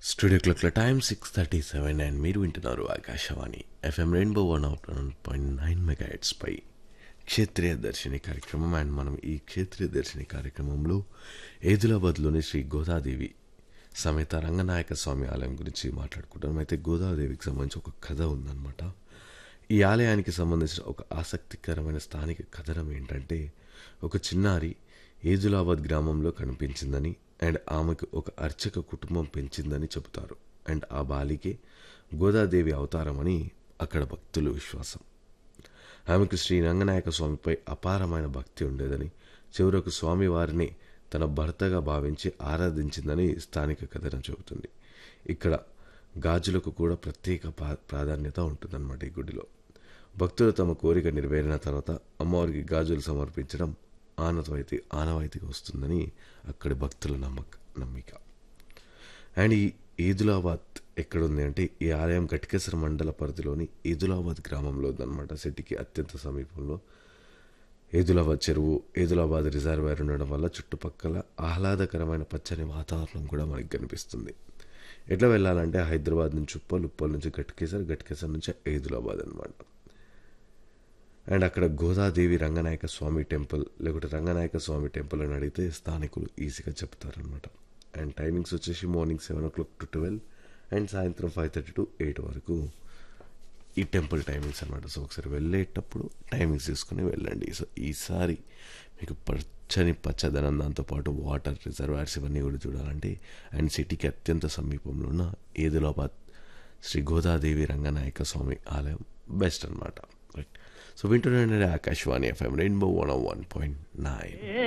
studio క్లాక్ల time six thirty seven and మీరు వింటున్నారు Akashvani FM rainbow one of one point nine mega పై క్షేత్రీయ దర్శిని కార్యక్రమం అండ్ మనం ఈ క్షేత్రీయ దర్శిని కార్యక్రమంలో ఏదిలాబాద్లోని శ్రీ గోదాదేవి సమేత రంగనాయక స్వామి ఆలయం గురించి మాట్లాడుకుంటాం అయితే గోదాదేవికి సంబంధించి ఒక కథ ఉందన్నమాట ఈ ఆలయానికి సంబంధించిన ఒక ఆసక్తికరమైన స్థానిక కథనం ఏంటంటే ఒక చిన్నారి ఏజులాబాద్ గ్రామంలో కనిపించిందని అండ్ ఆమెకు ఒక అర్చక కుటుంబం పెంచిందని చెబుతారు అండ్ ఆ బాలికే గోదాదేవి అవతారమని అక్కడ భక్తుల విశ్వాసం ఆమెకు శ్రీ రంగనాయక స్వామిపై అపారమైన భక్తి ఉండేదని చివరకు స్వామి వారిని తన భర్తగా భావించి ఆరాధించిందని స్థానిక కథనం చెబుతుంది ఇక్కడ గాజులకు కూడా ప్రత్యేక పా- ప్రాధాన్యత ఉంటుందన్నమాట ఈ గుడిలో భక్తులు తమ కోరిక నెరవేరిన తర్వాత అమ్మవారికి గాజులు సమర్పించడం ఆనవాయితీ ఆనవాయితీగా వస్తుందని అక్కడి భక్తుల నమ్మక నమ్మిక అండ్ ఈ ఈదులాబాద్ ఎక్కడుంది అంటే ఈ ఆలయం గట్కేసర మండల పరిధిలోని ఈదులాబాద్ గ్రామంలో ఉందన్నమాట సిటీకి అత్యంత సమీపంలో ఏదులాబాద్ చెరువు ఏదులాబాద్ రిజర్వాయర్ ఉండడం వల్ల చుట్టుపక్కల ఆహ్లాదకరమైన పచ్చని వాతావరణం కూడా మనకి కనిపిస్తుంది ఎట్లా వెళ్ళాలంటే హైదరాబాద్ నుంచి ఉప్పల్ ఉప్పల్ నుంచి గట్కేసర్ గట్కేసర్ నుంచి ఏదులాబాద్ అనమాట అండ్ అక్కడ గోదాదేవి రంగనాయక స్వామి టెంపుల్ లేకుంటే రంగనాయక స్వామి టెంపుల్ అని అడిగితే స్థానికులు ఈజీగా చెప్తారనమాట అండ్ టైమింగ్స్ వచ్చేసి morning seven o'clock to twelve and సాయంత్రం ఫైవ్ థర్టీ టు ఎయిట్ వరకు ఈ టెంపుల్ టైమింగ్స్ అనమాట సో ఒకసారి వెళ్ళేటప్పుడు టైమింగ్స్ తీసుకుని వెళ్ళండి సో ఈసారి మీకు పచ్చని పచ్చదనం దాంతోపాటు వాటర్ రిజర్వాయర్స్ ఇవన్నీ కూడా చూడాలంటే అండ్ సిటీకి అత్యంత సమీపంలో ఉన్న ఏదులాబాద్ శ్రీ గోదాదేవి రంగనాయక స్వామి ఆలయం బెస్ట్ అనమాట రైట్ సో వింటున్నాండి Akashvani FM rainbow one one point nine